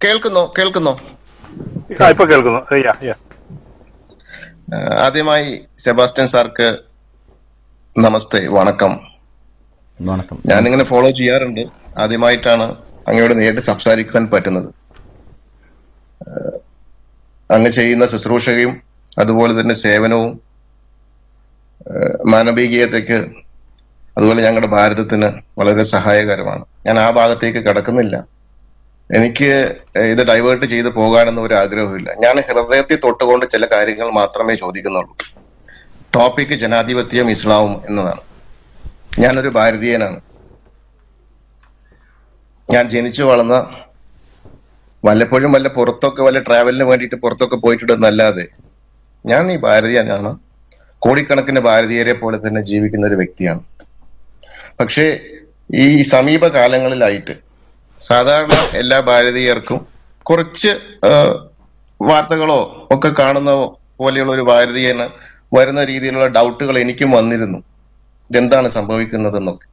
കേൾക്കുന്നോ കേൾക്കുന്നോ ആ ഇപ്പൊ കേൾക്കുന്നു യാ യാ ആ, ആദ്യമായി സെബാസ്റ്റ്യൻ സാർക്ക് നമസ്തേ വണക്കം വണക്കം ഞാനിങ്ങനെ ഫോളോ ചെയ്യാറുണ്ട് ആദ്യമായിട്ടാണ് അങ്ങയോട് നേരിട്ട് സംസാരിക്കാൻ പറ്റുന്നത് ആ, അങ്ങ് ചെയ്യുന്ന ശുശ്രൂഷയും അതുപോലെ തന്നെ സേവനവും ആ, മാനവികീയതയ്ക്ക് അതുപോലെ ഞങ്ങളുടെ ഭാരതത്തിന് വളരെ സഹായകരമാണ് ഞാൻ ആ ഭാഗത്തേക്ക് കടക്കുന്നില്ല എനിക്ക് ഇത് ഡൈവേർട്ട് ചെയ്ത് പോകാനൊന്നും ഒരു ആഗ്രഹമില്ല ഞാൻ ഹൃദയത്തിൽ തൊട്ടുകൊണ്ട് ചില കാര്യങ്ങൾ മാത്രമേ ചോദിക്കുന്നുള്ളൂ ടോപ്പിക് ജനാധിപത്യവും ഇസ്ലാമും എന്നതാണ് ഞാനൊരു ഭാരതീയനാണ് ഞാൻ ജനിച്ചു വളർന്ന വല്ലപ്പോഴും വല്ല പുറത്തൊക്കെ വല്ല ട്രാവലിന് വേണ്ടിയിട്ട് പുറത്തൊക്കെ പോയിട്ടുണ്ടെന്നല്ലാതെ ഞാൻ ഈ ഭാരതീയനാണ് കോടിക്കണക്കിന് ഭാരതീയരെ പോലെ തന്നെ ജീവിക്കുന്ന ഒരു വ്യക്തിയാണ് പക്ഷേ ഈ സമീപകാലങ്ങളിലായിട്ട് സാധാരണ എല്ലാ ഭാരതീയർക്കും കുറച്ച് ആ, വാർത്തകളോ ഒക്കെ കാണുന്ന പോലെയുള്ള ഒരു ഭാരതീയന് വരുന്ന രീതിയിലുള്ള ഡൗട്ടുകൾ എനിക്കും വന്നിരുന്നു ഇതെന്താണ് സംഭവിക്കുന്നതെന്നൊക്കെ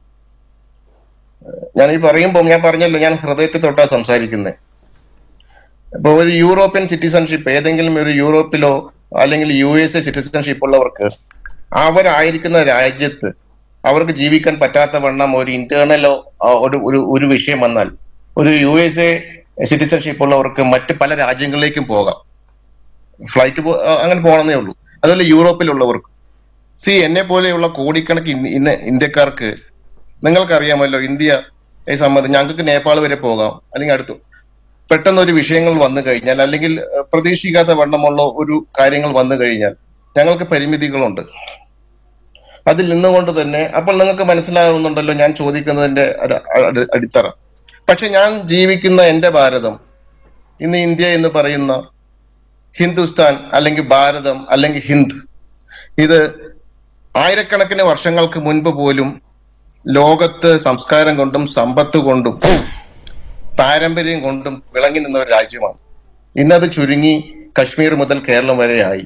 ഞാൻ ഈ പറയുമ്പോൾ ഞാൻ പറഞ്ഞല്ലോ ഞാൻ ഹൃദയത്തിൽ തൊട്ടാ സംസാരിക്കുന്നത് ഇപ്പൊ ഒരു യൂറോപ്യൻ സിറ്റിസൺഷിപ്പ് ഏതെങ്കിലും ഒരു യൂറോപ്പിലോ അല്ലെങ്കിൽ യു എസ് എ സിറ്റിസൺഷിപ്പ് ഉള്ളവർക്ക് അവരായിരിക്കുന്ന രാജ്യത്ത് അവർക്ക് ജീവിക്കാൻ പറ്റാത്ത വണ്ണം ഒരു ഇന്റേണലോ ഒരു ഒരു ഒരു വിഷയം വന്നാൽ ഒരു യു എസ് എ സിറ്റിസൺഷിപ്പ് ഉള്ളവർക്ക് മറ്റ് പല രാജ്യങ്ങളിലേക്കും പോകാം ഫ്ലൈറ്റ് അങ്ങനെ പോകണമെന്നേ ഉള്ളൂ അതുപോലെ യൂറോപ്പിലുള്ളവർക്ക് സി എന്നെ പോലെയുള്ള കോടിക്കണക്കിന് ഇന്ന് ഇന്ന് ഇന്ത്യക്കാർക്ക് നിങ്ങൾക്കറിയാമല്ലോ ഇന്ത്യയെ സംബന്ധിച്ച് ഞങ്ങൾക്ക് നേപ്പാൾ വരെ പോകാം അല്ലെങ്കിൽ അടുത്തു പെട്ടെന്ന് ഒരു വിഷയങ്ങൾ വന്നു കഴിഞ്ഞാൽ അല്ലെങ്കിൽ ഏഹ്, പ്രതീക്ഷിക്കാത്ത വണ്ണമുള്ള ഒരു കാര്യങ്ങൾ വന്നു കഴിഞ്ഞാൽ ഞങ്ങൾക്ക് പരിമിതികളുണ്ട് അതിൽ നിന്നുകൊണ്ട് തന്നെ അപ്പോൾ നിങ്ങൾക്ക് മനസ്സിലാവുന്നുണ്ടല്ലോ ഞാൻ ചോദിക്കുന്നതിന്റെ ഒരു അടി- അടിത്തറ പക്ഷെ ഞാൻ ജീവിക്കുന്ന എന്റെ ഭാരതം ഇന്ന് ഇന്ത്യ എന്ന് പറയുന്ന ഹിന്ദുസ്ഥാൻ അല്ലെങ്കിൽ ഭാരതം അല്ലെങ്കിൽ ഹിന്ദ് ഇത് ആയിരക്കണക്കിന് വർഷങ്ങൾക്ക് മുൻപ് പോലും ലോകത്ത് സംസ്കാരം കൊണ്ടും സമ്പത്ത് കൊണ്ടും പാരമ്പര്യം കൊണ്ടും വിളങ്ങി നിന്ന ഒരു രാജ്യമാണ് ഇന്നത് ചുരുങ്ങി കശ്മീർ മുതൽ കേരളം വരെയായി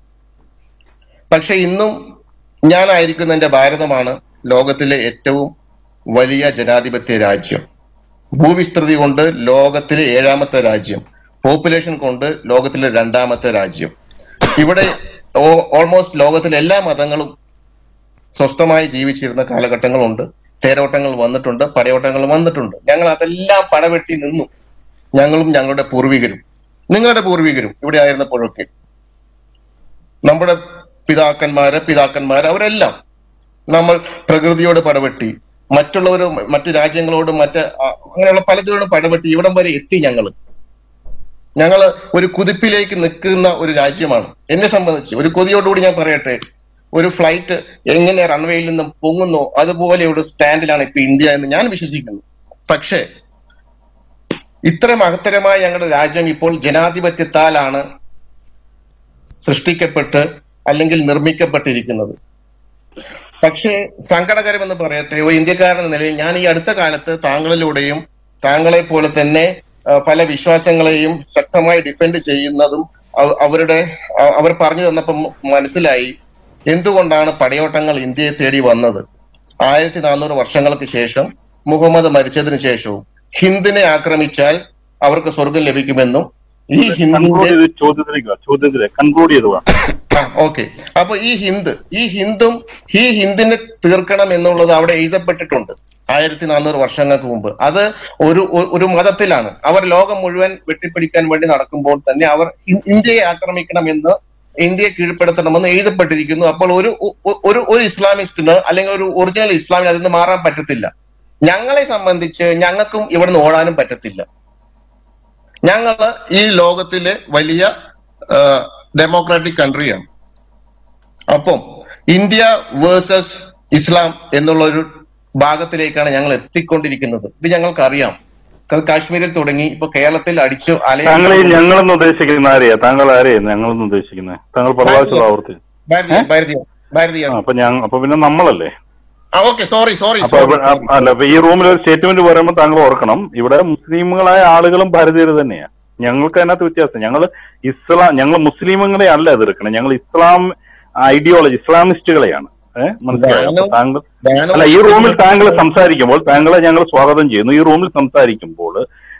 പക്ഷെ ഇന്നും ഞാനായിരിക്കുന്ന എന്റെ ഭാരതമാണ് ലോകത്തിലെ ഏറ്റവും വലിയ ജനാധിപത്യ രാജ്യം ഭൂവിസ്തൃതി കൊണ്ട് ലോകത്തിലെ ഏഴാമത്തെ രാജ്യം പോപ്പുലേഷൻ കൊണ്ട് ലോകത്തിലെ രണ്ടാമത്തെ രാജ്യം ഇവിടെ ഓൾമോസ്റ്റ് ലോകത്തിലെ എല്ലാ മതങ്ങളും സ്വസ്ഥമായി ജീവിച്ചിരുന്ന കാലഘട്ടങ്ങളുണ്ട് തേരോട്ടങ്ങൾ വന്നിട്ടുണ്ട് പടയോട്ടങ്ങൾ വന്നിട്ടുണ്ട് ഞങ്ങൾ അതെല്ലാം പടവെട്ടി നിന്നു ഞങ്ങളും ഞങ്ങളുടെ പൂർവികരും നിങ്ങളുടെ പൂർവികരും ഇവിടെ ആയിരുന്നപ്പോഴൊക്കെ നമ്മുടെ പിതാക്കന്മാര് പിതാക്കന്മാര് അവരെല്ലാം നമ്മൾ പ്രകൃതിയോട് പടവെട്ടി മറ്റുള്ളവരും മറ്റു രാജ്യങ്ങളോടും മറ്റ് ആ, അങ്ങനെയുള്ള പലതിനോടും പടവെട്ടി ഇവിടം വരെ എത്തി ഞങ്ങള് ഞങ്ങള് ഒരു കുതിപ്പിലേക്ക് നിൽക്കുന്ന ഒരു രാജ്യമാണ് എന്നെ സംബന്ധിച്ച് ഒരു കൊതിയോടുകൂടി ഞാൻ പറയട്ടെ ഒരു ഫ്ലൈറ്റ് എങ്ങനെ റൺവേയിൽ നിന്നും പൊങ്ങുന്നോ അതുപോലെ ഒരു സ്റ്റാൻഡിലാണ് ഇപ്പൊ ഇന്ത്യ എന്ന് ഞാൻ വിശ്വസിക്കുന്നു പക്ഷേ ഇത്ര മഹത്തരമായ ഞങ്ങളുടെ രാജ്യം ഇപ്പോൾ ജനാധിപത്യത്താലാണ് സൃഷ്ടിക്കപ്പെട്ട് അല്ലെങ്കിൽ നിർമ്മിക്കപ്പെട്ടിരിക്കുന്നത് പക്ഷേ സങ്കടകരമെന്ന് പറയട്ടെ ഒരു ഇന്ത്യക്കാരൻ എന്ന നിലയിൽ ഞാൻ ഈ അടുത്ത കാലത്ത് താങ്കളിലൂടെയും താങ്കളെ പോലെ തന്നെ ആ, പല വിശ്വാസങ്ങളെയും ശക്തമായി ഡിഫെൻഡ് ചെയ്യുന്നതും അവ- അവരുടെ അ- അവർ പറഞ്ഞു തന്നപ്പം മനസ്സിലായി എന്തുകൊണ്ടാണ് പടയോട്ടങ്ങൾ ഇന്ത്യയെ തേടി വന്നത് ആയിരത്തി നാനൂറ് വർഷങ്ങൾക്ക് ശേഷം മുഹമ്മദ് മരിച്ചതിന് ശേഷവും ഹിന്ദിനെ ആക്രമിച്ചാൽ അവർക്ക് സ്വർഗം ലഭിക്കുമെന്നും ഈ ഹിന്ദിന്റെ കൺക്ലൂഡ് ചെയ്ത് ചോദ്യത്തിലേക്ക് വാ. ചോദ്യത്തിലെ കൺക്ലൂഡ് ചെയ്ത് വാ ഓക്കെ അപ്പൊ ഈ ഹിന്ദ് ഈ ഹിന്ദും ഈ ഹിന്ദിനെ തീർക്കണം എന്നുള്ളത് അവിടെ എഴുതപ്പെട്ടിട്ടുണ്ട് ആയിരത്തി നാനൂറ് വർഷങ്ങൾക്ക് മുമ്പ് അത് ഒരു ഒ- ഒരു മതത്തിലാണ് അവർ ലോകം മുഴുവൻ വെട്ടിപ്പിടിക്കാൻ വേണ്ടി നടക്കുമ്പോൾ തന്നെ അവർ ഇ- ഇന്ത്യയെ ആക്രമിക്കണമെന്ന് ഇന്ത്യയെ കീഴ്പ്പെടുത്തണമെന്ന് എഴുതപ്പെട്ടിരിക്കുന്നു അപ്പോൾ ഒരു ഒ- ഒരു ഒരു ഇസ്ലാമിസ്റ്റിന് അല്ലെങ്കിൽ ഒരു ഒറിജിനൽ ഇസ്ലാമിന് അതിൽ നിന്ന് മാറാൻ പറ്റത്തില്ല ഞങ്ങളെ സംബന്ധിച്ച് ഞങ്ങൾക്കും ഇവിടുന്ന് ഓടാനും പറ്റത്തില്ല ഞങ്ങള് ഈ ലോകത്തിലെ വലിയ ഡെമോക്രാറ്റിക് കൺട്രിയാണ് അപ്പം ഇന്ത്യ വേഴ്സസ് ഇസ്ലാം എന്നുള്ള ഒരു ഭാഗത്തിലേക്കാണ് ഞങ്ങൾ എത്തിക്കൊണ്ടിരിക്കുന്നത് ഇത് ഞങ്ങൾക്ക് അറിയാം കാശ്മീരിൽ തുടങ്ങി ഇപ്പൊ കേരളത്തിൽ അടിച്ചു താങ്കൾ ഈ അലയ ഞങ്ങളെന്ന് ഉദ്ദേശിക്കുന്ന ആരെയാ താങ്കൾ ആരെയാ ഞങ്ങളെന്ന് ഉദ്ദേശിക്കുന്നത് താങ്കൾ പ്രവാസികൾ ആവർത്തി ഭാരതീയ ഭാരതീയ ഭാരതീയ ആ, അപ്പൊ ഞാൻ അപ്പൊ പിന്നെ നമ്മളല്ലേ ആ ഓക്കെ സോറി സോറി അപ്പൊ സോറി ഇവിടെ- ആ, അല്ല അപ്പൊ ഈ റൂമിൽ ഒരു സ്റ്റേറ്റ്മെന്റ് പറയുമ്പോൾ താങ്കൾ ഓർക്കണം ഇവിടെ മുസ്ലിമുകളായ ആളുകളും ഭാരതീയർ തന്നെയാ ഞങ്ങൾക്ക് അതിനകത്ത് വ്യത്യാസം ഞങ്ങൾ ഇസ്ലാം ഞങ്ങൾ മുസ്ലിമുകളെ അല്ല എതിർക്കണം ഞങ്ങൾ ഇസ്ലാം ഐഡിയോളജി ഇസ്ലാമിസ്റ്റുകളെയാണ് ഏഹ് മനസ്സിലായോ അപ്പൊ താങ്കൾ ഞാനോ- അല്ല ഈ റൂമിൽ താങ്കൾ സംസാരിക്കുമ്പോൾ താങ്കളെ ഞങ്ങൾ സ്വാഗതം ചെയ്യുന്നു ഈ റൂമിൽ സംസാരിക്കുമ്പോൾ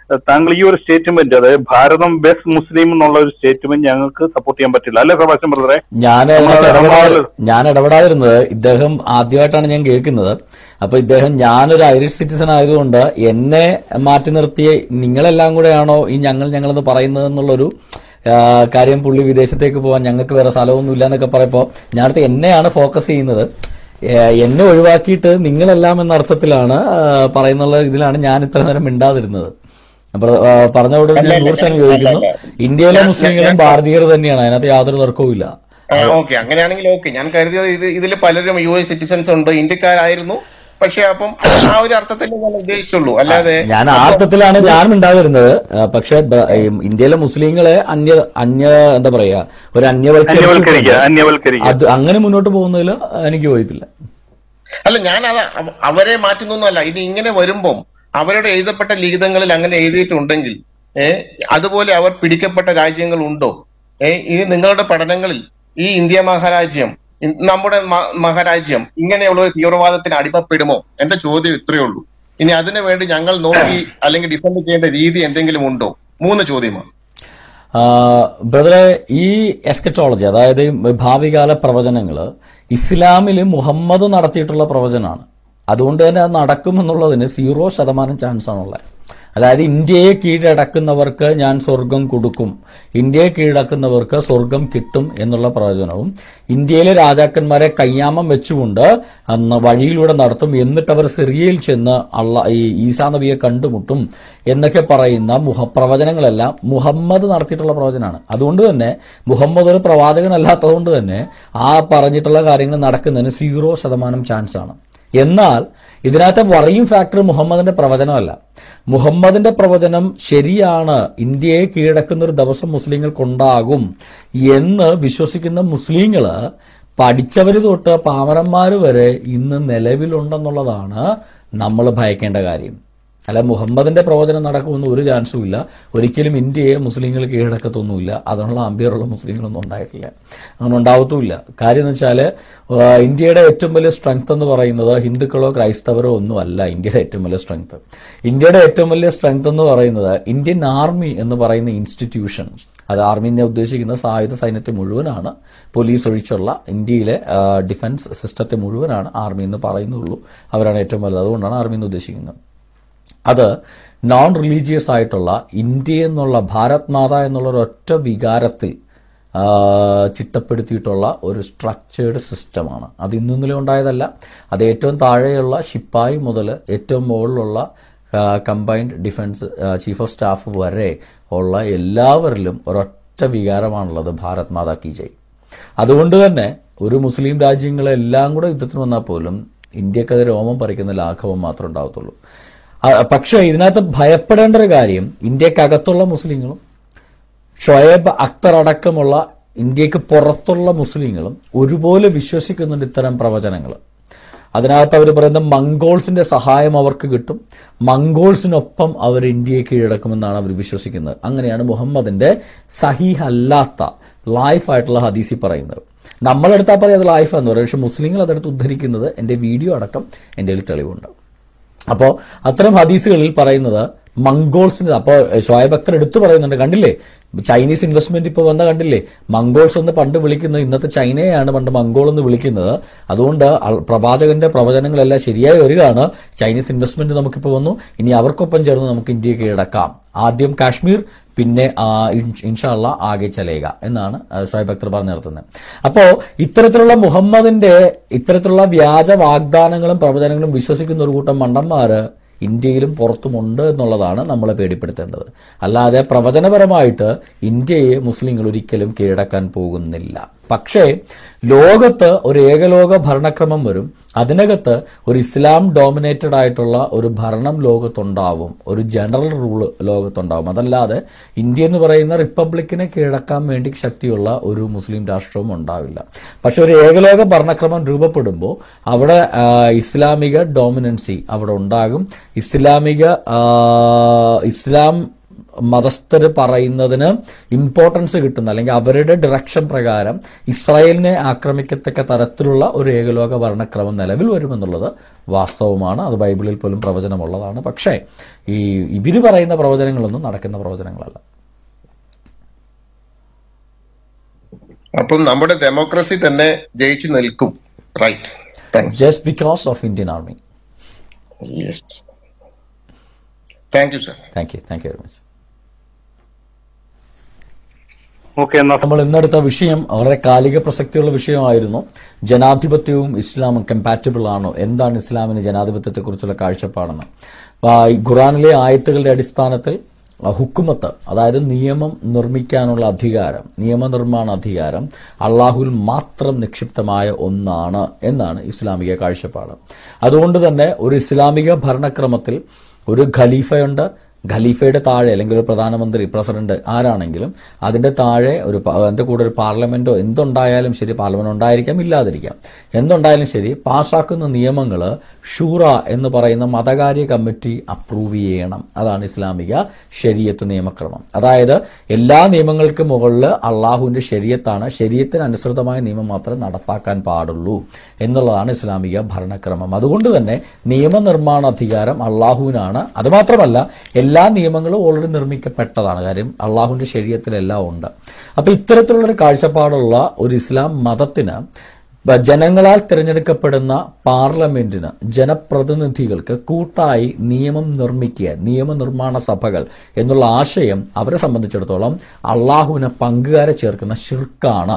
താങ്കൾ ഈ ഒരു സ്റ്റേറ്റ്മെന്റ് അതായത് ഭാരതം ബെസ്റ്റ് മുസ്ലിം എന്നുള്ള ഒരു സ്റ്റേറ്റ്മെന്റ് ഞങ്ങൾക്ക് സപ്പോർട്ട് ചെയ്യാൻ പറ്റില്ല അല്ലേ സഭാഷൻ ബ്രദറെ ഞാൻ നമ്മള് അതിനകത്ത് ഇടപെടാ നമ്മള് ഞാൻ ഇടപെടാതിരുന്നത് ഇദ്ദേഹം ആദ്യമായിട്ടാണ് ഞാൻ കേൾക്കുന്നത് അപ്പൊ ഇദ്ദേഹം ഞാനൊരു ഐറിഷ് സിറ്റിസൺ ആയതുകൊണ്ട് എന്നെ മാറ്റി നിർത്തി നിങ്ങളെല്ലാം കൂടെയാണോ ഈ ഞങ്ങൾ ഞങ്ങളെന്ന് പറയുന്നത് എന്നുള്ളൊരു ആ, കാര്യം പുള്ളി വിദേശത്തേക്ക് പോകാൻ ഞങ്ങൾക്ക് വേറെ സ്ഥലമൊന്നും ഇല്ല എന്നൊക്കെ പറയപ്പോ ഞാനടുത്ത് എന്നെയാണ് ഫോക്കസ് ചെയ്യുന്നത് ഏ, എന്നെ ഒഴിവാക്കിയിട്ട് നിങ്ങളെല്ലാം എന്ന അർത്ഥത്തിലാണ് ആ, പറയുന്നുള്ള ഇതിലാണ് ഞാൻ ഇത്ര നേരം മിണ്ടാതിരുന്നത് അപ്പൊ ആ, പറഞ്ഞതോട് ഞാൻ നൂറ് ശതമാനം യോജിക്കുന്നു ഇന്ത്യയിലെ മുസ്ലിങ്ങളും ഭാരതീയർ തന്നെയാണ് അതിനകത്ത് യാതൊരു തർക്കവും ഇല്ല ഓക്കെ അങ്ങനെയാണെങ്കിൽ ഓക്കെ ഞാൻ കരുതിയത് ഇത് ഇതിൽ പലരും യു എസ് സിറ്റിസൺസ് ഉണ്ട് ഇന്ത്യക്കാരായിരുന്നു പക്ഷെ അപ്പം ആ ഒരു അർത്ഥത്തിൽ ഞാൻ ഉദ്ദേശിച്ചുള്ളൂ അല്ലാതെ ഞാൻ ആ അർത്ഥത്തിലാണ് ഞാൻ ഉണ്ടായിരുന്നത് പക്ഷെ ഇന്ത്യയിലെ മുസ്ലിങ്ങളെ അന്യ അന്യ എന്താ പറയാ ഒരു അന്യവൽക്കരിക്കുക അന്യവൽക്കരിച്ച് അന്യവൽക്കരിക്കുക അത് അങ്ങനെ മുന്നോട്ട് പോകുന്നതിൽ എനിക്ക് യോജിപ്പില്ല അല്ല ഞാൻ അത് അവ- അവരെ മാറ്റുന്നൊന്നുമല്ല ഇനി ഇങ്ങനെ വരുമ്പം അവരുടെ എഴുതപ്പെട്ട ലിഖിതങ്ങളിൽ അങ്ങനെ എഴുതിയിട്ടുണ്ടെങ്കിൽ ഏ അതുപോലെ അവർ പിടിക്കപ്പെട്ട രാജ്യങ്ങൾ ഉണ്ടോ ഏ ഇത് നിങ്ങളുടെ പഠനങ്ങളിൽ ഈ ഇന്ത്യ മഹാരാജ്യം ഇ- നമ്മുടെ മ- മഹാരാജ്യം ഇങ്ങനെയുള്ള ഒരു തീവ്രവാദത്തിന് അടിമപ്പെടുമോ എന്റെ ചോദ്യം ഇത്രയേ ഉള്ളൂ ഇനി അതിനു വേണ്ടി ഞങ്ങൾ നോക്കി അല്ലെങ്കിൽ ഡിഫെൻഡ് ചെയ്യേണ്ട രീതി എന്തെങ്കിലും ഉണ്ടോ മൂന്ന് ചോദ്യമാണ് ബ്രദറെ ഈ എസ്കറ്റോളജി അതായത് ഈ ഭാവികാല പ്രവചനങ്ങള് ഇസ്ലാമിൽ മുഹമ്മദ് നടത്തിയിട്ടുള്ള പ്രവചനമാണ് അതുകൊണ്ട് തന്നെ അത് നടക്കുമെന്നുള്ളതിന് സീറോ ശതമാനം ചാൻസ് ആണുള്ളത് അതായത് ഇന്ത്യയെ കീഴടക്കുന്നവർക്ക് ഞാൻ സ്വർഗം കൊടുക്കും ഇന്ത്യയെ കീഴടക്കുന്നവർക്ക് സ്വർഗം കിട്ടും എന്നുള്ള പ്രവചനവും ഇന്ത്യയിലെ രാജാക്കന്മാരെ കയ്യാമം വെച്ചുകൊണ്ട് അന്ന് വഴിയിലൂടെ നടത്തും എന്നിട്ട് അവർ സിറിയയിൽ ചെന്ന് അള്ള ഈ ഈസാ നബിയെ കണ്ടുമുട്ടും എന്നൊക്കെ പറയുന്ന മുഹ പ്രവചനങ്ങളെല്ലാം മുഹമ്മദ് നടത്തിയിട്ടുള്ള പ്രവചനമാണ് അതുകൊണ്ട് തന്നെ മുഹമ്മദ് ഒരു പ്രവാചകനല്ലാത്തതുകൊണ്ട് തന്നെ ആ പറഞ്ഞിട്ടുള്ള കാര്യങ്ങൾ നടക്കുന്നതിന് സീറോ ശതമാനം ചാൻസ് ആണ് എന്നാൽ ഇതിനകത്തെ വറിയും ഫാക്ടർ മുഹമ്മദിന്റെ പ്രവചനമല്ല മുഹമ്മദിന്റെ പ്രവചനം ശരിയാണ് ഇന്ത്യയെ കീഴടക്കുന്ന ഒരു ദിവസം മുസ്ലിങ്ങൾക്കുണ്ടാകും എന്ന് വിശ്വസിക്കുന്ന മുസ്ലിങ്ങള് പഠിച്ചവര് തൊട്ട് പാമരന്മാര് വരെ ഇന്ന് നിലവിലുണ്ടെന്നുള്ളതാണ് നമ്മൾ ഭയക്കേണ്ട കാര്യം അല്ല മുഹമ്മദിന്റെ പ്രവചനം നടക്കുമെന്ന് ഒരു ചാൻസും ഇല്ല ഒരിക്കലും ഇന്ത്യയെ മുസ്ലിങ്ങൾ കീഴടക്കത്തൊന്നുമില്ല അതിനുള്ള അമ്പിയറുള്ള മുസ്ലിങ്ങളൊന്നും ഉണ്ടായിട്ടില്ല അങ്ങനെ ഉണ്ടാവത്തുമില്ല കാര്യം എന്ന് വെച്ചാൽ ഇന്ത്യയുടെ ഏറ്റവും വലിയ സ്ട്രെങ്ത് എന്ന് പറയുന്നത് ഹിന്ദുക്കളോ ക്രൈസ്തവരോ ഒന്നും അല്ല ഇന്ത്യയുടെ ഏറ്റവും വലിയ സ്ട്രെങ്ത് ഇന്ത്യയുടെ ഏറ്റവും വലിയ സ്ട്രെങ്ത് എന്ന് പറയുന്നത് ഇന്ത്യൻ ആർമി എന്ന് പറയുന്ന ഇൻസ്റ്റിറ്റ്യൂഷൻ അത് ആർമി എന്ന് ഉദ്ദേശിക്കുന്ന സായുധ സൈന്യത്തെ മുഴുവനാണ് പോലീസ് ഒഴിച്ചുള്ള ഇന്ത്യയിലെ ആ, ഡിഫൻസ് സിസ്റ്റത്തെ മുഴുവനാണ് ആർമി എന്ന് പറയുന്നുള്ളൂ അവരാണ് ഏറ്റവും വലുത് അതുകൊണ്ടാണ് ആർമി എന്ന് ഉദ്ദേശിക്കുന്നത് അത് നോൺ റിലീജിയസ് ആയിട്ടുള്ള ഇന്ത്യ എന്നുള്ള ഭാരത് മാത എന്നുള്ള ഒരൊറ്റ വികാരത്തിൽ ആ, ചിട്ടപ്പെടുത്തിയിട്ടുള്ള ഒരു സ്ട്രക്ചേർഡ് സിസ്റ്റമാണ് അത് ഇന്നലെ ഉണ്ടായതല്ല അത് ഏറ്റവും താഴെയുള്ള ശിപ്പായി മുതൽ ഏറ്റവും മുകളിലുള്ള combined defence chief of staff വരെ ഉള്ള എല്ലാവരിലും ഒരൊറ്റ വികാരമാണുള്ളത് ഭാരത് മാതാ കി ജയ് അതുകൊണ്ട് തന്നെ ഒരു മുസ്ലിം രാജ്യങ്ങളെല്ലാം കൂടെ യുദ്ധത്തിന് വന്നാൽ പോലും ഇന്ത്യക്കത് രോമം പറിക്കുന്ന ലാഘവം മാത്രമേ ഉണ്ടാവത്തുള്ളൂ ആ, പക്ഷേ ഇതിനകത്ത് ഭയപ്പെടേണ്ട ഒരു കാര്യം ഇന്ത്യക്കകത്തുള്ള മുസ്ലിങ്ങളും ഷൊയേബ് അക്തർ അടക്കമുള്ള ഇന്ത്യക്ക് പുറത്തുള്ള മുസ്ലിങ്ങളും ഒരുപോലെ വിശ്വസിക്കുന്നുണ്ട് ഇത്തരം പ്രവചനങ്ങൾ അതിനകത്ത് അവർ പറയുന്നത് മംഗോൾസിന്റെ സഹായം അവർക്ക് കിട്ടും മംഗോൾസിനൊപ്പം അവർ ഇന്ത്യയെ കീഴടക്കുമെന്നാണ് അവർ വിശ്വസിക്കുന്നത് അങ്ങനെയാണ് മുഹമ്മദിന്റെ സഹീഹ് അല്ലാത്ത ലൈഫ് ആയിട്ടുള്ള ഹദീസി പറയുന്നത് നമ്മളെടുത്താൽ പറയും അത് ലൈഫ് എന്ന് പറയും പക്ഷെ മുസ്ലിങ്ങൾ അതെടുത്ത് ഉദ്ധരിക്കുന്നത് എന്റെ വീഡിയോ അടക്കം എൻ്റെ കയ്യിൽ തെളിവുണ്ട് അപ്പോൾ അത്തരം ഹദീസുകളിൽ പറയുന്നത് മംഗോൾസിന്റെ അപ്പോൾ ഷോയബ് അക്തർ എടുത്തു പറയുന്നുണ്ട് കണ്ടില്ലേ ചൈനീസ് ഇൻവെസ്റ്റ്മെന്റ് ഇപ്പോൾ വന്ന കണ്ടില്ലേ മംഗോൾസ് എന്ന് പണ്ട് വിളിക്കുന്നത് ഇന്നത്തെ ചൈനയെയാണ് പണ്ട് മംഗോൾ എന്ന് വിളിക്കുന്നത് അതുകൊണ്ട് അൾ- പ്രവാചകന്റെ പ്രവചനങ്ങളെല്ലാം ശരിയായി വരികയാണ് ചൈനീസ് ഇൻവെസ്റ്റ്മെന്റ് നമുക്കിപ്പോൾ വന്നു ഇനി അവർക്കൊപ്പം ചേർന്ന് നമുക്ക് ഇന്ത്യയെ കീഴടക്കാം ആദ്യം കാശ്മീർ പിന്നെ ആ, ഇൻ- ഇൻഷാല്ല ആകെ ചലേക എന്നാണ് ആ, ഷോയബ് അക്തർ പറഞ്ഞു നിർത്തുന്നത് അപ്പോ ഇത്തരത്തിലുള്ള മുഹമ്മദിന്റെ ഇത്തരത്തിലുള്ള വ്യാജ വാഗ്ദാനങ്ങളും പ്രവചനങ്ങളും വിശ്വസിക്കുന്ന ഒരു കൂട്ടം മണ്ടന്മാര് ഇന്ത്യയിലും പുറത്തുമുണ്ട് എന്നുള്ളതാണ് നമ്മളെ പേടിപ്പെടുത്തേണ്ടത് അല്ലാതെ പ്രവചനപരമായിട്ട് ഇന്ത്യയെ മുസ്ലിങ്ങൾ ഒരിക്കലും കീഴടക്കാൻ പോകുന്നില്ല പക്ഷേ ലോകത്ത് ഒരു ഏകലോക ഭരണക്രമം വരും അതിനകത്ത് ഒരു ഇസ്ലാം ഡോമിനേറ്റഡ് ആയിട്ടുള്ള ഒരു ഭരണം ലോകത്തുണ്ടാവും ഒരു ജനറൽ റൂള് ലോകത്തുണ്ടാവും അതല്ലാതെ ഇന്ത്യ എന്ന് പറയുന്ന റിപ്പബ്ലിക്കിനെ കീഴടക്കാൻ വേണ്ടി ശക്തിയുള്ള ഒരു മുസ്ലിം രാഷ്ട്രവും ഉണ്ടാവില്ല പക്ഷെ ഒരു ഏകലോക ഭരണക്രമം രൂപപ്പെടുമ്പോൾ അവിടെ ആ, ഇസ്ലാമിക ഡോമിനൻസി അവിടെ ഉണ്ടാകും ഇസ്ലാമിക ആ, ഇസ്ലാം മതസ്ഥര് പറയുന്നതിന് ഇമ്പോർട്ടൻസ് കിട്ടുന്ന അല്ലെങ്കിൽ അവരുടെ ഡിറക്ഷൻ പ്രകാരം ഇസ്രായേലിനെ ആക്രമിക്കത്തക്ക തരത്തിലുള്ള ഒരു ഏകലോക ഭരണക്രമം നിലവിൽ വരുമെന്നുള്ളത് വാസ്തവമാണ് അത് ബൈബിളിൽ പോലും പ്രവചനമുള്ളതാണ് പക്ഷേ ഈ ഇവര് പറയുന്ന പ്രവചനങ്ങളൊന്നും നടക്കുന്ന പ്രവചനങ്ങളല്ല അപ്പം നമ്മുടെ ഡെമോക്രസി തന്നെ ജയിച്ചു നിൽക്കും right thanks just because of Indian army yes thank you sir thank you thank you very much okay എന്നാ നമ്മൾ ഇന്നെടുത്ത വിഷയം വളരെ കാലിക പ്രസക്തിയുള്ള വിഷയമായിരുന്നു ജനാധിപത്യവും ഇസ്ലാമും കമ്പാറ്റബിൾ ആണോ എന്താണ് ഇസ്ലാമിന് ജനാധിപത്യത്തെക്കുറിച്ചുള്ള കാഴ്ചപ്പാടെന്ന് ആ, ഈ ഖുറാനിലെ ആയത്തുകളുടെ അടിസ്ഥാനത്തിൽ ആ, ഹുക്കുമത്ത് അതായത് നിയമം നിർമ്മിക്കാനുള്ള അധികാരം നിയമനിർമ്മാണ അധികാരം അള്ളാഹുവിൽ മാത്രം നിക്ഷിപ്തമായ ഒന്നാണ് എന്നാണ് ഇസ്ലാമിക കാഴ്ചപ്പാട് അതുകൊണ്ട് തന്നെ ഒരു ഇസ്ലാമിക ഭരണക്രമത്തിൽ ഒരു ഖലീഫയുണ്ട് ഖലീഫയുടെ താഴെ അല്ലെങ്കിൽ ഒരു പ്രധാനമന്ത്രി പ്രസിഡന്റ് ആരാണെങ്കിലും അതിന്റെ താഴെ ഒരു പ- അതിന്റെ കൂടെ ഒരു പാർലമെന്റോ എന്തുണ്ടായാലും ശരി പാർലമെന്റ് ഉണ്ടായിരിക്കാം ഇല്ലാതിരിക്കാം എന്തുണ്ടായാലും ശരി പാസ്സാക്കുന്ന നിയമങ്ങൾ ഷൂറ എന്ന് പറയുന്ന മതകാര്യ കമ്മിറ്റി അപ്രൂവ് ചെയ്യണം അതാണ് ഇസ്ലാമിക ശരീയത്ത് നിയമക്രമം അതായത് എല്ലാ നിയമങ്ങൾക്കും മുകളിൽ അള്ളാഹുവിന്റെ ശരീരത്താണ് ശരീരത്തിന് അനുസൃതമായ നിയമം മാത്രമേ നടപ്പാക്കാൻ പാടുള്ളൂ എന്നുള്ളതാണ് ഇസ്ലാമിക ഭരണക്രമം അതുകൊണ്ട് തന്നെ നിയമനിർമ്മാണ അധികാരം അള്ളാഹുവിനാണ് അതുമാത്രമല്ല എല്ലാ നിയമങ്ങളും ഓൾറെഡി നിർമ്മിക്കപ്പെട്ടതാണ് കാര്യം അള്ളാഹുവിന്റെ ശരീരത്തിലെല്ലാം ഉണ്ട് അപ്പൊ ഇത്തരത്തിലുള്ള ഒരു കാഴ്ചപ്പാടുള്ള ഒരു ഇസ്ലാം മതത്തിന് ബ- ജനങ്ങളാൽ തിരഞ്ഞെടുക്കപ്പെടുന്ന പാർലമെന്റിന് ജനപ്രതിനിധികൾക്ക് കൂട്ടായി നിയമം നിർമ്മിക്കുക നിയമനിർമ്മാണ സഭകൾ എന്നുള്ള ആശയം അവരെ സംബന്ധിച്ചിടത്തോളം അള്ളാഹുവിനെ പങ്കുകാരെ ചേർക്കുന്ന ഷിർക്കാണ്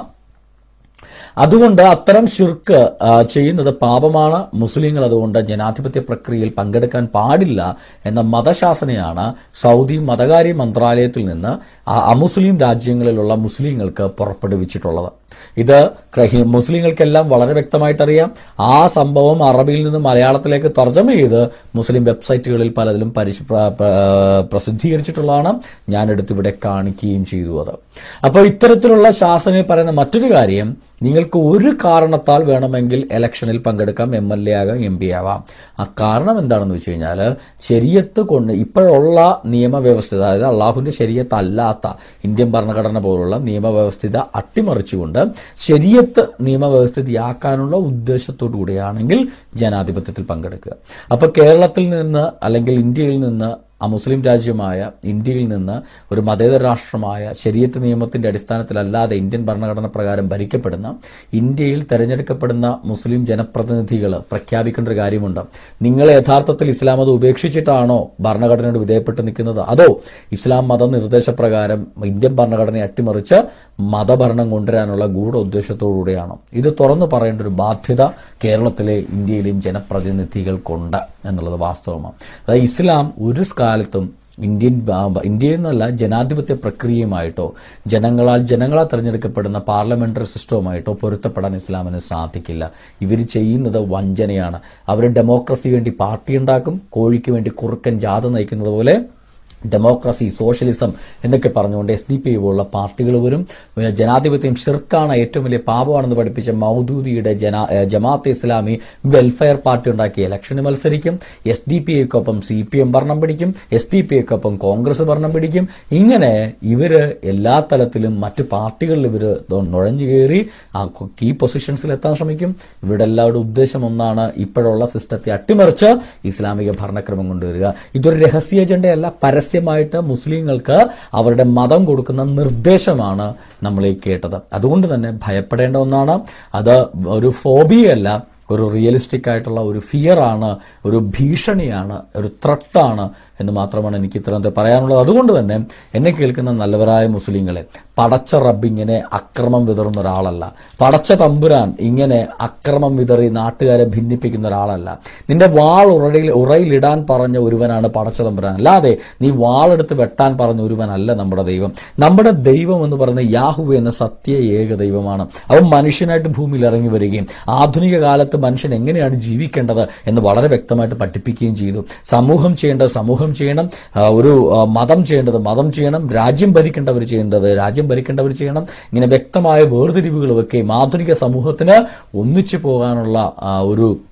അതുകൊണ്ട് അത്തരം ഷിർക്ക് ആ, ചെയ്യുന്നത് പാപമാണ് മുസ്ലിങ്ങൾ അതുകൊണ്ട് ജനാധിപത്യ പ്രക്രിയയിൽ പങ്കെടുക്കാൻ പാടില്ല എന്ന മതശാസനയാണ് സൗദി മതകാര്യ മന്ത്രാലയത്തിൽ നിന്ന് ആ അമുസ്ലിം രാജ്യങ്ങളിലുള്ള മുസ്ലിങ്ങൾക്ക് പുറപ്പെടുവിച്ചിട്ടുള്ളത് ഇത് ക്രഹി- മുസ്ലിങ്ങൾക്കെല്ലാം വളരെ വ്യക്തമായിട്ട് അറിയാം ആ സംഭവം അറബിയിൽ നിന്ന് മലയാളത്തിലേക്ക് തർജ്ജമ ചെയ്ത് മുസ്ലിം വെബ്സൈറ്റുകളിൽ പലതിലും പരിശ് പ്ര- പ്ര- പ്രസിദ്ധീകരിച്ചിട്ടുള്ളതാണ് ഞാൻ എടുത്തിവിടെ കാണിക്കുകയും ചെയ്തു അത് അപ്പോൾ ഇത്തരത്തിലുള്ള ശാസനയിൽ പറയുന്ന മറ്റൊരു കാര്യം നിങ്ങൾക്ക് ഒരു കാരണത്താൽ വേണമെങ്കിൽ ഇലക്ഷനിൽ പങ്കെടുക്കാം എം എൽ എ ആകാം എം പി ആവാം ആ കാരണം എന്താണെന്ന് വെച്ച് കഴിഞ്ഞാൽ ശരീരത്ത് കൊണ്ട് ഇപ്പോഴുള്ള നിയമവ്യവസ്ഥിത അതായത് അള്ളാഹുവിന്റെ ശരീരത്ത് അല്ലാത്ത ഇന്ത്യൻ ഭരണഘടന പോലുള്ള നിയമവ്യവസ്ഥിത അട്ടിമറിച്ചുകൊണ്ട് ശരീരത്ത് നിയമവ്യവസ്ഥിതിയാക്കാനുള്ള ഉദ്ദേശത്തോടു കൂടിയാണെങ്കിൽ ജനാധിപത്യത്തിൽ പങ്കെടുക്കുക അപ്പൊ കേരളത്തിൽ നിന്ന് അല്ലെങ്കിൽ ഇന്ത്യയിൽ നിന്ന് അമുസ്ലിം രാജ്യമായ ഇന്ത്യയിൽ നിന്ന് ഒരു മതേതര രാഷ്ട്രമായ ശരീരത്ത് നിയമത്തിന്റെ അടിസ്ഥാനത്തിലല്ലാതെ ഇന്ത്യൻ ഭരണഘടന പ്രകാരം ഭരിക്കപ്പെടുന്ന ഇന്ത്യയിൽ തെരഞ്ഞെടുക്കപ്പെടുന്ന മുസ്ലിം ജനപ്രതിനിധികൾ പ്രഖ്യാപിക്കേണ്ട ഒരു കാര്യമുണ്ട് നിങ്ങൾ യഥാർത്ഥത്തിൽ ഇസ്ലാം മതം ഉപേക്ഷിച്ചിട്ടാണോ ഭരണഘടനയോട് വിധേയപ്പെട്ട് നിൽക്കുന്നത് അതോ ഇസ്ലാം മത നിർദ്ദേശപ്രകാരം ഇന്ത്യൻ ഭരണഘടനയെ അട്ടിമറിച്ച് മതഭരണം കൊണ്ടുവരാനുള്ള ഗൂഢ ഉദ്ദേശത്തോടുകൂടിയാണോ ഇത് തുറന്നു പറയേണ്ട ഒരു ബാധ്യത കേരളത്തിലെ ഇന്ത്യയിലെയും ജനപ്രതിനിധികൾക്കുണ്ട് എന്നുള്ളത് വാസ്തവമാണ് അതായത് ഇസ്ലാം ഒരു കാലത്തും ഇന്ത്യൻ ബ- ഇന്ത്യയിൽ നിന്നല്ല ജനാധിപത്യ പ്രക്രിയയുമായിട്ടോ ജനങ്ങളാൽ ജനങ്ങളാൽ തെരഞ്ഞെടുക്കപ്പെടുന്ന പാർലമെന്ററി സിസ്റ്റവുമായിട്ടോ പൊരുത്തപ്പെടാൻ ഇസ്ലാമിന് സാധിക്കില്ല ഇവർ ചെയ്യുന്നത് വഞ്ചനയാണ് അവർ ഡെമോക്രസി വേണ്ടി പാർട്ടി ഉണ്ടാക്കും കോഴിക്ക് വേണ്ടി കുറുക്കൻ ജാഥ നയിക്കുന്നത് പോലെ ഡെമോക്രസി സോഷ്യലിസം എന്നൊക്കെ പറഞ്ഞുകൊണ്ട് എസ് ഡി പി പോലുള്ള പാർട്ടികൾ വരും ഏഹ് ജനാധിപത്യം ഷിർക്കാണ് ഏറ്റവും വലിയ പാപമാണെന്ന് പഠിപ്പിച്ച മൗദൂദിയുടെ ജനാ ഏഹ് ജമാഅത്തെ ഇസ്ലാമി വെൽഫെയർ പാർട്ടി ഉണ്ടാക്കി ഇലക്ഷന് മത്സരിക്കും എസ് ഡി പി ഐക്കൊപ്പം സി പി എം ഭരണം പിടിക്കും എസ് ഡി പി ഐക്കൊപ്പം കോൺഗ്രസ് ഭരണം പിടിക്കും ഇങ്ങനെ ഇവര് എല്ലാ തലത്തിലും മറ്റ് പാർട്ടികളിൽ ഇവര് ദോ- നുഴഞ്ഞു കയറി ആ കീ പൊസിഷൻസിൽ എത്താൻ ശ്രമിക്കും ഇവരുടെ എല്ലാവരുടെ ഉദ്ദേശം ഒന്നാണ് ഇപ്പോഴുള്ള സിസ്റ്റത്തെ അട്ടിമറിച്ച് ഇസ്ലാമിക ഭരണക്രമം കൊണ്ടുവരിക ഇതൊരു രഹസ്യ അജണ്ടയല്ല പരസ്യമായിട്ട് മുസ്ലിങ്ങൾക്ക് അവരുടെ മതം കൊടുക്കുന്ന നിർദ്ദേശമാണ് നമ്മൾ ഈ കേട്ടത് അതുകൊണ്ട് തന്നെ ഭയപ്പെടേണ്ട ഒന്നാണ് അത് ഒരു ഫോബിയല്ല ഒരു റിയലിസ്റ്റിക് ആയിട്ടുള്ള ഒരു ഫിയർ ആണ് ഒരു ഭീഷണിയാണ് ഒരു ത്രട്ടാണ് എന്ന് മാത്രമാണ് എനിക്ക് ഇത്തരത്തിൽ പറയാനുള്ളത് അതുകൊണ്ട് തന്നെ എന്നെ കേൾക്കുന്ന നല്ലവരായ മുസ്ലിങ്ങളെ പടച്ച റബ്ബ് ഇങ്ങനെ അക്രമം വിതറുന്ന ഒരാളല്ല പടച്ച തമ്പുരാൻ ഇങ്ങനെ അക്രമം വിതറി നാട്ടുകാരെ ഭിന്നിപ്പിക്കുന്ന ഒരാളല്ല നിന്റെ വാൾ ഉറയിൽ ഉറയിലിടാൻ പറഞ്ഞ ഒരുവനാണ് പടച്ച തമ്പുരാൻ അല്ലാതെ നീ വാളെടുത്ത് വെട്ടാൻ പറഞ്ഞ ഒരുവനല്ല നമ്മുടെ ദൈവം നമ്മുടെ ദൈവം എന്ന് പറയുന്ന യാഹു എന്ന സത്യ ഏക ദൈവമാണ് അവൻ മനുഷ്യനായിട്ട് ഭൂമിയിൽ ഇറങ്ങി വരികയും ആധുനിക കാലത്ത് മനുഷ്യൻ എങ്ങനെയാണ് ജീവിക്കേണ്ടത് എന്ന് വളരെ വ്യക്തമായിട്ട് പഠിപ്പിക്കുകയും ചെയ്തു സമൂഹം ചെയ്യേണ്ടത് സമൂഹം ചെയ്യണം ആ, ഒരു ആ, മതം ചെയ്യേണ്ടത് മതം ചെയ്യണം രാജ്യം ഭരിക്കേണ്ടവർ ചെയ്യേണ്ടത് രാജ്യം ഭരിക്കേണ്ടവർ ചെയ്യണം ഇങ്ങനെ വ്യക്തമായ വേർതിരിവുകൾ വെക്കുകയും ആധുനിക സമൂഹത്തിന് ഒന്നിച്ചു പോകാനുള്ള ആ, ഒരു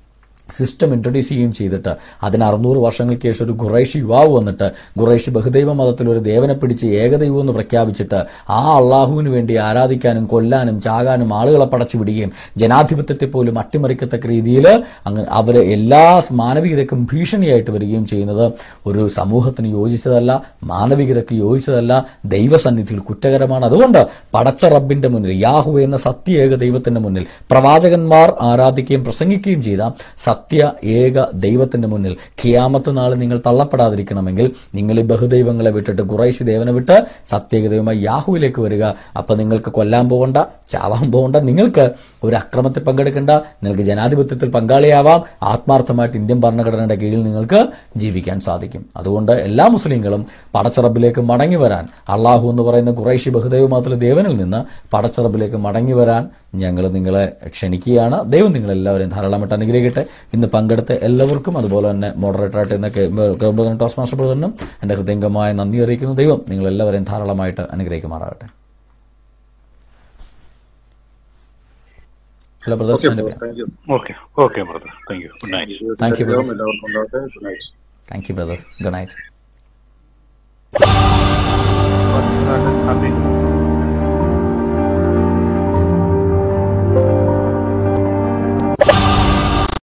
സിസ്റ്റം ഇൻട്രൊഡ്യൂസ് ചെയ്യുകയും ചെയ്തിട്ട് അതിന് അറുന്നൂറ് വർഷങ്ങൾക്ക് ശേഷം ഒരു ഖുറൈഷി യുവാവ് വന്നിട്ട് ഖുറൈഷി ബഹുദൈവ മതത്തിൽ ഒരു ദേവനെ പിടിച്ച് ഏകദൈവം എന്ന് പ്രഖ്യാപിച്ചിട്ട് ആ അള്ളാഹുവിന് വേണ്ടി ആരാധിക്കാനും കൊല്ലാനും ചാകാനും ആളുകളെ പടച്ചു വിടുകയും ജനാധിപത്യത്തെ പോലും അട്ടിമറിക്കത്തക്ക രീതിയിൽ അങ്ങനെ അവര് എല്ലാ മാനവികതയ്ക്കും ഭീഷണിയായിട്ട് വരികയും ചെയ്യുന്നത് ഒരു സമൂഹത്തിന് യോജിച്ചതല്ല മാനവികതയ്ക്ക് യോജിച്ചതല്ല ദൈവസന്നിധിയിൽ കുറ്റകരമാണ് അതുകൊണ്ട് പടച്ച റബ്ബിന്റെ മുന്നിൽ യാഹു എന്ന സത്യ ഏക ദൈവത്തിന്റെ മുന്നിൽ പ്രവാചകന്മാർ ആരാധിക്കുകയും പ്രസംഗിക്കുകയും ചെയ്ത സത്യ ഏക ദൈവത്തിന്റെ മുന്നിൽ ഖിയാമത്ത് നാൾ നിങ്ങൾ തള്ളപ്പെടാതിരിക്കണമെങ്കിൽ നിങ്ങൾ ഈ ബഹുദൈവങ്ങളെ വിട്ടിട്ട് കുറേശ്ശി ദേവനെ വിട്ട് സത്യേക ദൈവമായി യാഹുവിലേക്ക് വരിക അപ്പൊ നിങ്ങൾക്ക് കൊല്ലാൻ പോകണ്ട ചാവാൻ പോകണ്ട നിങ്ങൾക്ക് ഒരു അക്രമത്തിൽ പങ്കെടുക്കേണ്ട നിങ്ങൾക്ക് ജനാധിപത്യത്തിൽ പങ്കാളിയാവാം ആത്മാർത്ഥമായിട്ട് ഇന്ത്യൻ ഭരണഘടനയുടെ കീഴിൽ നിങ്ങൾക്ക് ജീവിക്കാൻ സാധിക്കും അതുകൊണ്ട് എല്ലാ മുസ്ലിങ്ങളും പടച്ചറബിലേക്ക് മടങ്ങി വരാൻ അള്ളാഹു എന്ന് പറയുന്ന കുറേശ്ശി ബഹുദൈവ മാത്രം ദേവനിൽ നിന്ന് പടച്ചറബിലേക്ക് മടങ്ങി വരാൻ ഞങ്ങൾ നിങ്ങളെ ക്ഷണിക്കുകയാണ് ദൈവം നിങ്ങളെല്ലാവരെയും ധാരാളമായിട്ട് അനുഗ്രഹിക്കട്ടെ ഇന്ന് പങ്കെടുത്ത എല്ലാവർക്കും അതുപോലെ തന്നെ മോഡറേറ്ററായിട്ട് ഇന്ന് ടോസ് മാസ്റ്റർ ബ്രദറിനും എൻ്റെ ഹൃദയംഗമായ നന്ദി അറിയിക്കുന്നു ദൈവം നിങ്ങളെല്ലാവരെയും ധാരാളമായിട്ട് അനുഗ്രഹിക്കുമാറാകട്ടെ hello brothers thank you okay okay brother thank you good night thank you എല്ലാവർക്കും ഉണ്ടാവട്ടെ good night thank you brothers good night